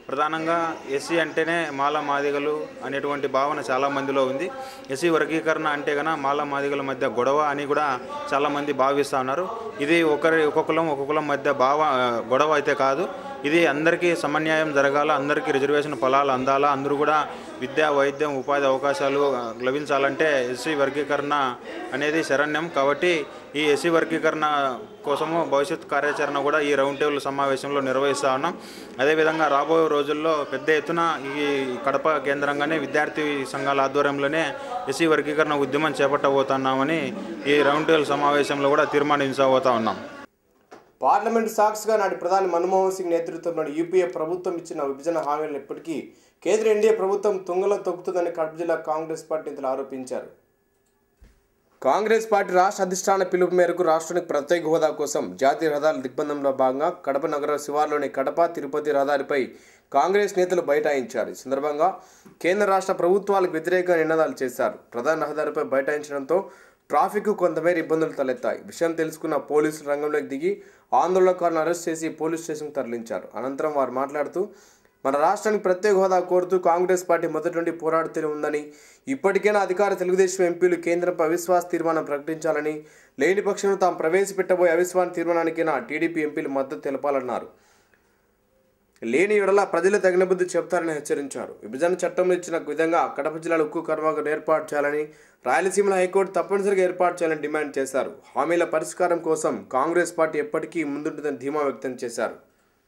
Speaker 11: ప్రధానంగా ఎస్సీ అంటేనే మాల మాదిగలు అనేటువంటి భావన చాలా మందిలో ఉంది ఎస్సీ వర్గీకరణ అంటే గన మాల మాదిగల మధ్య గొడవ అని కూడా చాలామంది భావిస్తూ ఉన్నారు ఇది ఒకరి ఒక్కొక్కలం ఒక్కొక్కలం మధ్య భావ గొడవ అయితే కాదు ఇది అందరికీ సమన్యాయం జరగాల అందరికీ రిజర్వేషన్ ఫలాలు అందాలా అందరూ కూడా విద్యా వైద్యం ఉపాధి అవకాశాలు ఆ, లభించాలంటే ఎస్సీ వర్గీకరణ అనేది శరణ్యం కాబట్టి ఈ ఎస్సీ వర్గీకరణ కోసము భవిష్యత్ కార్యాచరణ కూడా ఈ రౌండ్ టేబుల్ సమావేశంలో నిర్వహిస్తూ ఉన్నాం అదేవిధంగా రాబోయే రోజుల్లో పెద్ద ఎత్తున ఈ కడప కేంద్రంగానే విద్యార్థి సంఘాల ఆధ్వర్యంలోనే ఎస్సీ వర్గీకరణ ఉద్యమం చేపట్టబోతున్నామని ఈ రౌండ్ టేబుల్ సమావేశంలో కూడా తీర్మానించబోతా ఉన్నాం
Speaker 1: పార్లమెంటు సాక్షిగా నాటి ప్రధాని మన్మోహన్ సింగ్ నేతృత్వంలోని యూపీఏ ప్రభుత్వం ఇచ్చిన విభజన హామీలను ఇప్పటికీ కేంద్ర ఎన్డీఏ ప్రభుత్వం తుంగలో తొక్కుతుందని కడప జిల్లా కాంగ్రెస్ పార్టీ నేతలు ఆరోపించారు కాంగ్రెస్ పార్టీ రాష్ట్ర అధిష్టాన పిలుపు మేరకు రాష్ట్రానికి ప్రత్యేక హోదా కోసం జాతీయ రహదారుల దిగ్బంధంలో భాగంగా కడప నగర శివార్లోని కడప తిరుపతి రహదారిపై కాంగ్రెస్ నేతలు బైఠాయించారు ఈ సందర్భంగా కేంద్ర రాష్ట్ర ప్రభుత్వాలకు వ్యతిరేకంగా నినాదాలు చేశారు ప్రధాన రహదారిపై బైఠాయించడంతో ట్రాఫిక్ కొంతమేర ఇబ్బందులు తలెత్తాయి విషయం తెలుసుకున్న పోలీసులు రంగంలోకి దిగి ఆందోళనకారులను అరెస్ట్ చేసి పోలీస్ స్టేషన్కు తరలించారు అనంతరం వారు మాట్లాడుతూ మన రాష్ట్రానికి ప్రత్యేక హోదా కోరుతూ కాంగ్రెస్ పార్టీ మొదటి నుండి పోరాడుతూనే ఉందని ఇప్పటికైనా అధికార తెలుగుదేశం ఎంపీలు కేంద్రంపై అవిశ్వాస తీర్మానం ప్రకటించాలని లేని పక్షంలో తాము ప్రవేశపెట్టబోయే అవిశ్వాస తీర్మానానికైనా టీడీపీ ఎంపీలు మద్దతు తెలపాలన్నారు లేని ఎడల ప్రజలు తగిన బుద్ధి చెప్తారని హెచ్చరించారు విభజన చట్టంలో ఇచ్చిన విధంగా కడప జిల్లాలో ఉక్కు కర్మాగారం ఏర్పాటు చేయాలని రాయలసీమలో హైకోర్టు తప్పనిసరిగా ఏర్పాటు చేయాలని డిమాండ్ చేశారు హామీల పరిష్కారం కోసం కాంగ్రెస్ పార్టీ ఎప్పటికీ ముందుంటుందని ధీమా వ్యక్తం చేశారు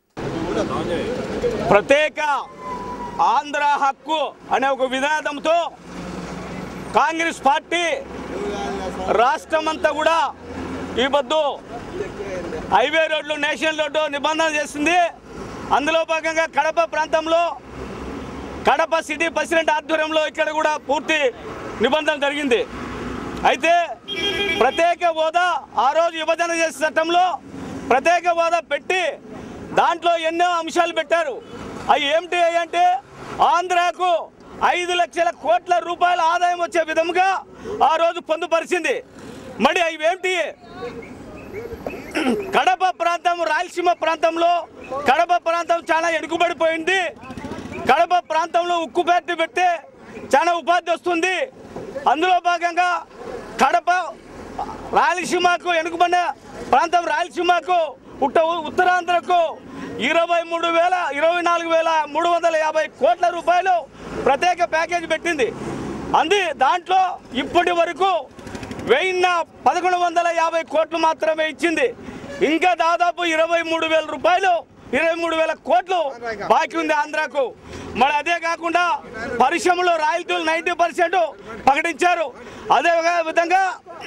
Speaker 12: ప్రత్యేక ఆంధ్ర హక్కు అనే ఒక వినాదంతో కాంగ్రెస్ పార్టీ రాష్ట్రమంతా కూడా ఈ పొద్దు హైవే రోడ్లు నేషనల్ రోడ్డు నిబంధన చేసింది అందులో భాగంగా కడప ప్రాంతంలో కడప సిటీ ప్రెసిడెంట్ ఆధ్వర్యంలో ఇక్కడ కూడా పూర్తి నిబంధన జరిగింది అయితే ప్రత్యేక హోదా ఆ రోజు విభజన చేసే చట్టంలో ప్రత్యేక హోదా పెట్టి దాంట్లో ఎన్నో అంశాలు పెట్టారు అవి ఏమిటి అంటే ఆంధ్రాకు ఐదు లక్షల కోట్ల రూపాయల ఆదాయం వచ్చే విధముగా ఆ రోజు పొందుపరిచింది మరి అవి ఏమిటి కడప ప్రాంతం రాయలసీమ ప్రాంతంలో కడప ప్రాంతం చాలా ఎడుగుబడిపోయింది కడప ప్రాంతంలో ఉక్కు ఫ్యాక్టరీ పెడితే చాలా ఉపాధి వస్తుంది అందులో భాగంగా కడప రాయలసీమకు వెనుకబడిన ప్రాంతం రాయలసీమకు ఉట్ట ఉత్తరాంధ్రకు ఇరవై మూడు వేల ఇరవై నాలుగు వేల మూడు వందల యాభై కోట్ల రూపాయలు ప్రత్యేక ప్యాకేజ్ పెట్టింది అంది దాంట్లో ఇప్పటి వరకు వెయ్యిన్న పదకొండు వందల యాభై కోట్లు మాత్రమే ఇచ్చింది ఇంకా దాదాపు ఇరవై మూడు వేల రూపాయలు ఇరవై మూడు వేల కోట్లు బాకీ ఉంది ఆంధ్రాకు మరి అదే కాకుండా పరిశ్రమలో రాయల్టీలు నైంటీ పర్సెంట్ ప్రకటించారు అదే విధంగా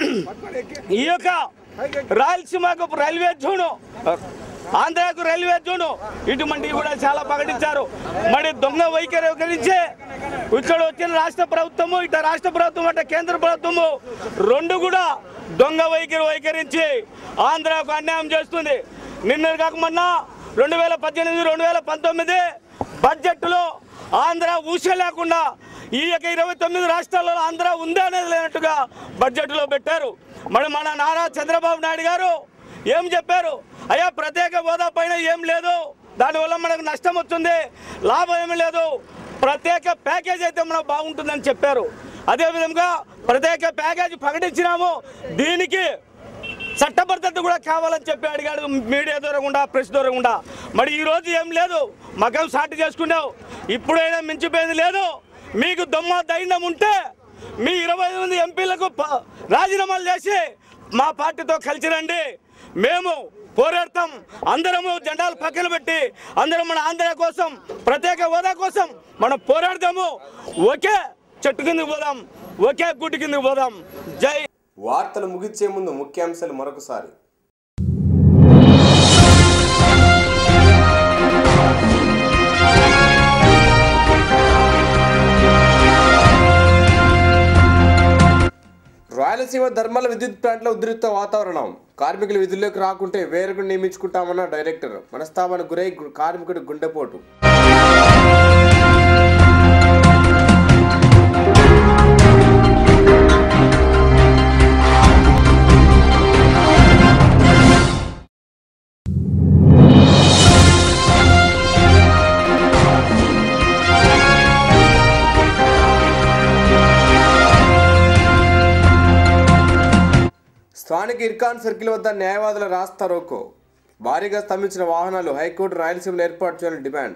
Speaker 12: ఈ యొక్క రాయలసీమకు రైల్వే జోను ఆంధ్రాకు రైల్వే జోను ఇటువంటివి కూడా చాలా ప్రకటించారు మరి దొంగ వైఖరి గురించి ఇక్కడ వచ్చిన రాష్ట్ర ప్రభుత్వము ఇట రాష్ట్ర ప్రభుత్వం అంటే కేంద్ర ప్రభుత్వము రెండు కూడా దొంగ వైఖరి వైఖరించి ఆంధ్రాకు అన్యాయం చేస్తుంది నిన్న కాక మొన్న రెండు వేల పద్దెనిమిది రెండు వేల పంతొమ్మిది బడ్జెట్లో ఆంధ్ర ఊస లేకుండా ఈ యొక్క ఇరవై తొమ్మిది రాష్ట్రాల్లో ఆంధ్ర ఉందా అనేది లేనట్టుగా బడ్జెట్లో పెట్టారు మరి మన నారా చంద్రబాబు నాయుడు గారు ఏం చెప్పారు అయ్యా ప్రత్యేక హోదా పైన ఏం లేదు దానివల్ల మనకు నష్టం వస్తుంది లాభం ఏమీ లేదు ప్రత్యేక ప్యాకేజ్ అయితే మనకు బాగుంటుందని చెప్పారు అదేవిధంగా ప్రత్యేక ప్యాకేజ్ ప్రకటించినాము దీనికి చట్టబద్ధత కూడా కావాలని చెప్పి అడిగాడు మీడియా ద్వారా గుండా ప్రెస్ ద్వారా గుండా మరి ఈ రోజు ఏం లేదు మగం సాటి చేసుకున్నావు ఇప్పుడైనా మించిపోయింది లేదు మీకు దొమ్మ ధైర్యం ఉంటే మీ ఇరవై ఐదు మంది ఎంపీలకు ప- రాజీనామాలు చేసి మా పార్టీతో కలిసి రండి మేము పోరాడతాం అందరము జెండాలు పక్కన పెట్టి అందరం మన ఆంధ్ర కోసం ప్రత్యేక హోదా కోసం మనం పోరాడదాము ఒకే చెట్టు కిందకి పోదాం ఒకే గుడ్డు కిందకి పోదాం జై
Speaker 1: వార్తలు ముగించే ముందు ముఖ్యాంశాలు మరొకసారి రాయలసీమ ధర్మాల విద్యుత్ ప్లాంట్ల ఉద్రిక్త వాతావరణం కార్మికులు విధుల్లోకి రాకుంటే వేరొకరు నియమించుకుంటామన్న డైరెక్టర్ మనస్తాపానికి గురై గు- కార్మికుడు గుండెపోటు స్థానిక ఇర్కాన్ సర్కిల్ వద్ద న్యాయవాదుల రాస్తా రోకో భారీగా స్తంభించిన వాహనాలు హైకోర్టు రాయలసీమలో ఏర్పాటు చేయాలని డిమాండ్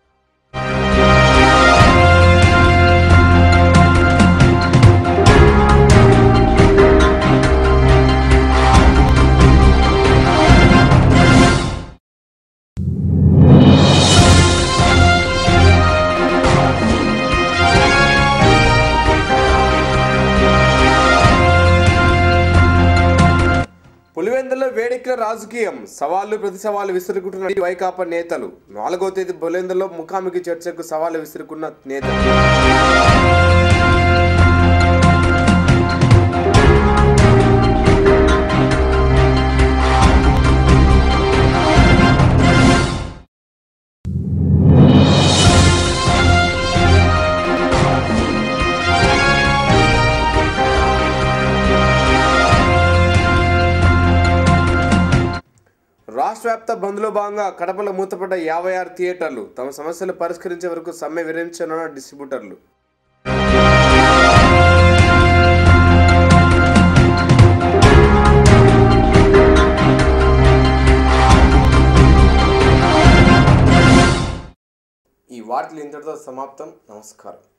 Speaker 1: పులివెందులో వేడెక్కిన రాజకీయం సవాళ్లు ప్రతి సవాళ్లు విసురుకుంటున్న వైకాపా నేతలు నాలుగో తేదీ పులివెందులో ముఖాముఖి చర్చకు సవాళ్లు విసురుకున్న నేతలు రాష్ట్ర వ్యాప్త బంద్లో భాగంగా కడపలో మూతపడ్డ యాభై ఆరు థియేటర్లు తమ సమస్యలు పరిష్కరించే వరకు సమ్మె విరమించనున్న డిస్ట్రిబ్యూటర్లు ఈ వార్తలు ఇంతటితో సమాప్తం నమస్కారం